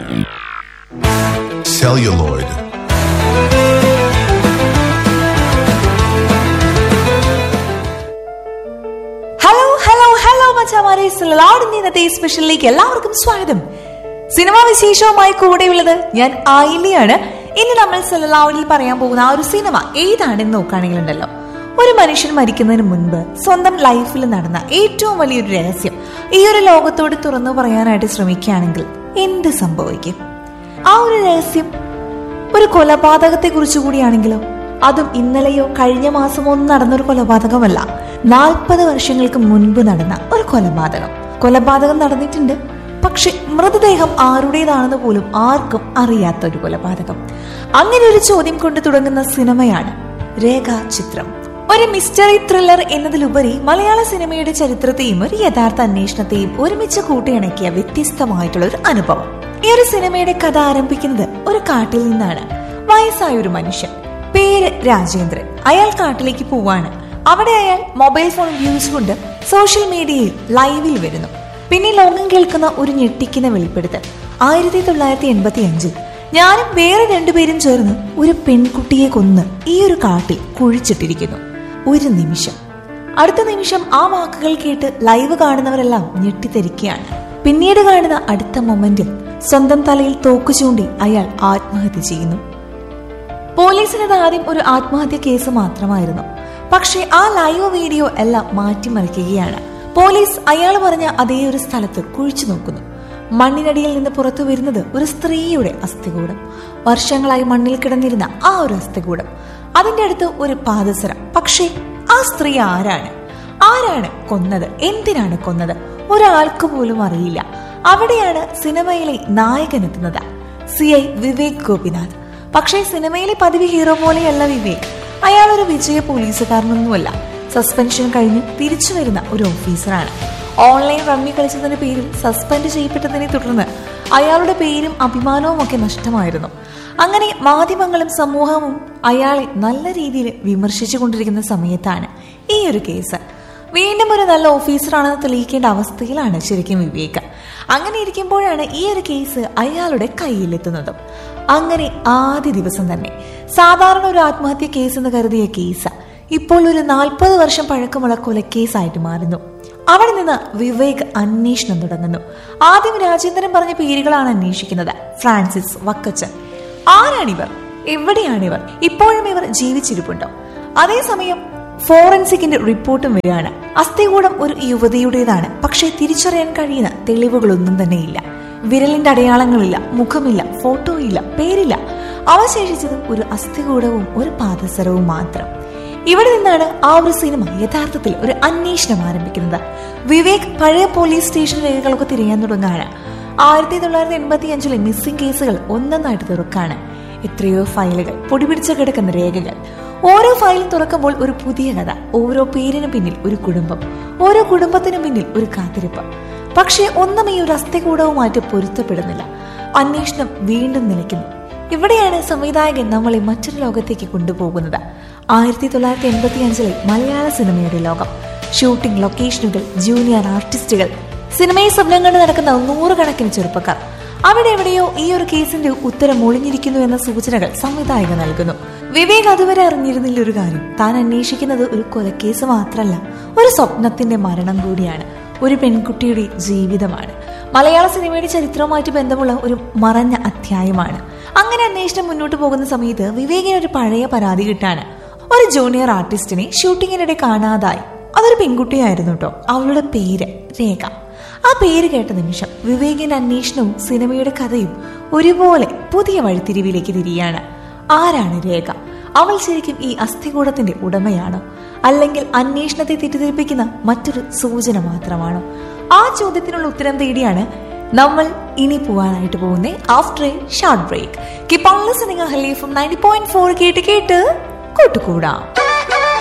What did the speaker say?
celluloid, hello hello hello മച്ചാമാരെ സിലലാടുന്ന ഇന്നത്തെ ഈ സ്പെഷ്യലിലേക്ക് എല്ലാവർക്കും സ്വാഗതം സിനിമാ വിശേഷവുമായി കൂടെയുള്ളത് ഞാൻ ആയിലിയാണ് ഇന്ന് നമ്മൾ സിലലാവിൽ പറയാൻ പോകുന്ന ആ ഒരു സിനിമ ഏതാണെന്ന് നോക്കുകയാണെങ്കിലുണ്ടല്ലോ ഒരു മനുഷ്യൻ മരിക്കുന്നതിന് മുൻപ് സ്വന്തം ലൈഫിൽ നടന്ന ഏറ്റവും വലിയൊരു രഹസ്യം ഈ ഒരു ലോകത്തോട് തുറന്നു പറയാനായിട്ട് ശ്രമിക്കുകയാണെങ്കിൽ എന്ത് സംഭവിക്കും ആ ഒരു രഹസ്യം ഒരു കൊലപാതകത്തെ കുറിച്ച് കൂടിയാണെങ്കിലോ അതും ഇന്നലെയോ കഴിഞ്ഞ മാസമോ ഒന്നും നടന്നൊരു കൊലപാതകമല്ല നാൽപ്പത് വർഷങ്ങൾക്ക് മുൻപ് നടന്ന ഒരു കൊലപാതകം കൊലപാതകം നടന്നിട്ടുണ്ട് പക്ഷെ മൃതദേഹം ആരുടേതാണെന്ന് പോലും ആർക്കും അറിയാത്ത ഒരു കൊലപാതകം അങ്ങനെ ഒരു ചോദ്യം കൊണ്ട് തുടങ്ങുന്ന സിനിമയാണ് രേഖാചിത്രം ഒരു മിസ്റ്ററി ത്രില്ലർ എന്നതിലുപരി മലയാള സിനിമയുടെ ചരിത്രത്തെയും ഒരു യഥാർത്ഥ അന്വേഷണത്തെയും ഒരുമിച്ച് കൂട്ടിയിണക്കിയ വ്യത്യസ്തമായിട്ടുള്ള ഒരു അനുഭവം ഈ ഒരു സിനിമയുടെ കഥ ആരംഭിക്കുന്നത് ഒരു കാട്ടിൽ നിന്നാണ് വയസ്സായ ഒരു മനുഷ്യൻ പേര് രാജേന്ദ്രൻ അയാൾ കാട്ടിലേക്ക് പോവാണ് അവിടെ അയാൾ മൊബൈൽ ഫോൺ ഉപയോഗിച്ചുകൊണ്ട് സോഷ്യൽ മീഡിയയിൽ ലൈവിൽ വരുന്നു പിന്നെ ലോകം കേൾക്കുന്ന ഒരു ഞെട്ടിക്കുന്ന വെളിപ്പെടുത്തൽ ആയിരത്തി തൊള്ളായിരത്തി എൺപത്തി അഞ്ചിൽ ഞാനും വേറെ രണ്ടുപേരും ചേർന്ന് ഒരു പെൺകുട്ടിയെ കൊന്ന് ഈ ഒരു കാട്ടിൽ കുഴിച്ചിട്ടിരിക്കുന്നു ഒരു നിമിഷം അടുത്ത നിമിഷം ആ വാക്കുകൾ കേട്ട് ലൈവ് കാണുന്നവരെല്ലാം ഞെട്ടിത്തെരിക്കുകയാണ് പിന്നീട് കാണുന്ന അടുത്ത മൊമെന്റിൽ സ്വന്തം തലയിൽ തോക്കു ചൂണ്ടി അയാൾ ആത്മഹത്യ ചെയ്യുന്നു പോലീസിനത് ആദ്യം ഒരു ആത്മഹത്യ കേസ് മാത്രമായിരുന്നു പക്ഷേ ആ ലൈവ് വീഡിയോ എല്ലാം മാറ്റിമറിക്കുകയാണ് പോലീസ് അയാൾ പറഞ്ഞ അതേ ഒരു സ്ഥലത്ത് കുഴിച്ചു നോക്കുന്നു മണ്ണിനടിയിൽ നിന്ന് പുറത്തു വരുന്നത് ഒരു സ്ത്രീയുടെ അസ്ഥികൂടം വർഷങ്ങളായി മണ്ണിൽ കിടന്നിരുന്ന ആ ഒരു അസ്ഥികൂടം അതിന്റെ അടുത്ത് ഒരു പാദസര പക്ഷേ ആ സ്ത്രീ ആരാണ് ആരാണ് കൊന്നത് എന്തിനാണ് കൊന്നത് ഒരാൾക്ക് പോലും അറിയില്ല അവിടെയാണ് സിനിമയിലെ നായകൻ എത്തുന്നത് സി ഐ വിവേക് ഗോപിനാഥ് പക്ഷേ സിനിമയിലെ പതിവ് ഹീറോ പോലെയല്ല വിവേക് അയാൾ ഒരു വിജയ പോലീസുകാരനൊന്നുമല്ല സസ്പെൻഷൻ കഴിഞ്ഞ് തിരിച്ചു വരുന്ന ഒരു ഓഫീസറാണ് ഓൺലൈൻ റമ്മി കളിച്ചതിന്റെ പേരിൽ സസ്പെൻഡ് ചെയ്യപ്പെട്ടതിനെ തുടർന്ന് അയാളുടെ പേരും അഭിമാനവും ഒക്കെ നഷ്ടമായിരുന്നു അങ്ങനെ മാധ്യമങ്ങളും സമൂഹവും അയാളെ നല്ല രീതിയിൽ വിമർശിച്ചു കൊണ്ടിരിക്കുന്ന സമയത്താണ് ഈ ഒരു കേസ് വീണ്ടും ഒരു നല്ല ഓഫീസറാണെന്ന് തെളിയിക്കേണ്ട അവസ്ഥയിലാണ് ശരിക്കും വിവേക് അങ്ങനെ ഇരിക്കുമ്പോഴാണ് ഈ ഒരു കേസ് അയാളുടെ കയ്യിലെത്തുന്നതും അങ്ങനെ ആദ്യ ദിവസം തന്നെ സാധാരണ ഒരു ആത്മഹത്യ കേസ് എന്ന് കരുതിയ കേസ് ഇപ്പോൾ ഒരു നാൽപ്പത് വർഷം പഴക്കമുള്ള കൊലക്കേസായിട്ട് മാറുന്നു അവിടെ നിന്ന് വിവേക് അന്വേഷണം തുടങ്ങുന്നു ആദ്യം രാജേന്ദ്രൻ പറഞ്ഞ പേരുകളാണ് അന്വേഷിക്കുന്നത് ഫ്രാൻസിസ് വക്കച്ചൻ ആരാണിവർ എവിടെയാണിവർ ഇപ്പോഴും ഇവർ ജീവിച്ചിരിപ്പുണ്ടോ അതേസമയം ഫോറൻസിക്കിന്റെ റിപ്പോർട്ടും വരികയാണ് അസ്ഥികൂടം ഒരു യുവതിയുടേതാണ് പക്ഷേ തിരിച്ചറിയാൻ കഴിയുന്ന തെളിവുകളൊന്നും തന്നെയില്ല വിരലിന്റെ അടയാളങ്ങളില്ല മുഖമില്ല ഫോട്ടോ ഇല്ല പേരില്ല അവശേഷിച്ചത് ഒരു അസ്ഥികൂടവും ഒരു പാദസരവും മാത്രം ഇവിടെ നിന്നാണ് ആ ഒരു സിനിമ യഥാർത്ഥത്തിൽ ഒരു അന്വേഷണം ആരംഭിക്കുന്നത് വിവേക് പഴയ പോലീസ് സ്റ്റേഷൻ രേഖകളൊക്കെ തിരയാൻ തുടങ്ങാണ് ആയിരത്തി തൊള്ളായിരത്തി എൺപത്തി അഞ്ചിലെ മിസ്സിംഗ് കേസുകൾ ഒന്നൊന്നായിട്ട് തുറക്കാണ് എത്രയോ ഫയലുകൾ പൊടിപിടിച്ച് കിടക്കുന്ന രേഖകൾ ഓരോ ഫയലും തുറക്കുമ്പോൾ ഒരു പുതിയ കഥ ഓരോ പേരിന് പിന്നിൽ ഒരു കുടുംബം ഓരോ കുടുംബത്തിനു പിന്നിൽ ഒരു കാത്തിരിപ്പ് പക്ഷേ ഒന്നും ഈ ഒരു അസ്ഥികൂടവുമായിട്ട് പൊരുത്തപ്പെടുന്നില്ല അന്വേഷണം വീണ്ടും നിലയ്ക്കുന്നു ഇവിടെയാണ് സംവിധായകൻ നമ്മളെ മറ്റൊരു ലോകത്തേക്ക് കൊണ്ടുപോകുന്നത് ആയിരത്തി തൊള്ളായിരത്തി എൺപത്തി അഞ്ചിലെ മലയാള സിനിമയുടെ ലോകം ഷൂട്ടിംഗ് ലൊക്കേഷനുകൾ ജൂനിയർ ആർട്ടിസ്റ്റുകൾ സിനിമയെ സ്വപ്നം കണ്ട് നടക്കുന്ന നൂറുകണക്കിന് ചെറുപ്പക്കാർ അവിടെ എവിടെയോ ഈ ഒരു കേസിന്റെ ഉത്തരം ഒളിഞ്ഞിരിക്കുന്നു എന്ന സൂചനകൾ സംവിധായകൻ നൽകുന്നു വിവേക് അതുവരെ അറിഞ്ഞിരുന്നില്ല ഒരു കാര്യം താൻ അന്വേഷിക്കുന്നത് ഒരു കൊലക്കേസ് മാത്രമല്ല ഒരു സ്വപ്നത്തിന്റെ മരണം കൂടിയാണ് ഒരു പെൺകുട്ടിയുടെ ജീവിതമാണ് മലയാള സിനിമയുടെ ചരിത്രവുമായിട്ട് ബന്ധമുള്ള ഒരു മറഞ്ഞ അധ്യായമാണ് അങ്ങനെ അന്വേഷണം മുന്നോട്ട് പോകുന്ന സമയത്ത് വിവേകിന് ഒരു പഴയ പരാതി കിട്ടാണ് ഒരു ജൂനിയർ ആർട്ടിസ്റ്റിനെ ഷൂട്ടിങ്ങിനിടെ കാണാതായി അതൊരു പെൺകുട്ടിയായിരുന്നു കേട്ടോ അവളുടെ പേര് രേഖ ആ പേര് കേട്ട നിമിഷം വിവേകിന്റെ അന്വേഷണവും സിനിമയുടെ കഥയും ഒരുപോലെ പുതിയ വഴിത്തിരിവിലേക്ക് തിരിയാണ് ആരാണ് രേഖ അവൾ ശരിക്കും ഈ അസ്ഥികൂടത്തിന്റെ ഉടമയാണോ അല്ലെങ്കിൽ അന്വേഷണത്തെ തെറ്റിദ്ധരിപ്പിക്കുന്ന മറ്റൊരു സൂചന മാത്രമാണോ ആ ചോദ്യത്തിനുള്ള ഉത്തരം തേടിയാണ് നമ്മൾ ഇനി പോവാനായിട്ട് പോകുന്നേ after a short break keep on listening ഹലീഫും നയൻറ്റി പോയിന്റ് ഫോർ കേട്ട് കേട്ട് കൂട്ടുകൂടാം